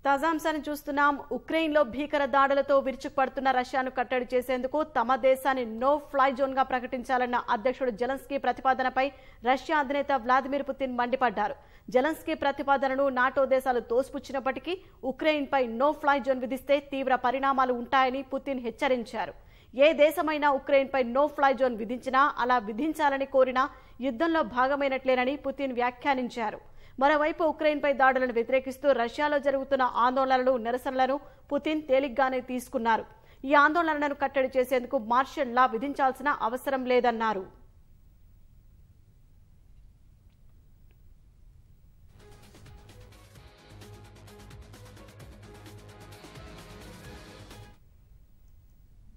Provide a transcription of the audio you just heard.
తాజా అంశాన్ని చూస్తున్నాం ఉక్రెయిన్లో భీకర దాడులతో విరుచుకుపడుతున్న రష్యాను కట్టడి చేసేందుకు తమ దేశాన్ని నో ఫ్లై జోన్ గా ప్రకటించాలన్న అధ్యక్షుడు జెలెన్స్కీ ప్రతిపాదనపై రష్యా అధినేత వ్లాదిమిర్ పుతిన్ మండిపడ్డారు జెలెన్స్కీ ప్రతిపాదనను నాటో దేశాలు తోసిపుచ్చినప్పటికీ ఉక్రెయిన్పై నో ఫ్లై జోన్ విధిస్తే తీవ్ర పరిణామాలు ఉంటాయని పుతిన్ హెచ్చరించారు ఏ దేశమైనా ఉక్రెయిన్పై నో ఫ్లై జోన్ విధించినా అలా విధించాలని కోరినా యుద్ధంలో భాగమైనట్లేనని పుతిన్ వ్యాఖ్యానించారు మరోవైపు ఉక్రెయిన్పై దాడులను వ్యతిరేకిస్తూ రష్యాలో జరుగుతున్న ఆందోళనలు నిరసనలను పుతిన్ తేలిగ్గానే తీసుకున్నారు ఈ ఆందోళనలను కట్టడి చేసేందుకు మార్షల్ లా విధించాల్సిన అవసరం లేదన్నారు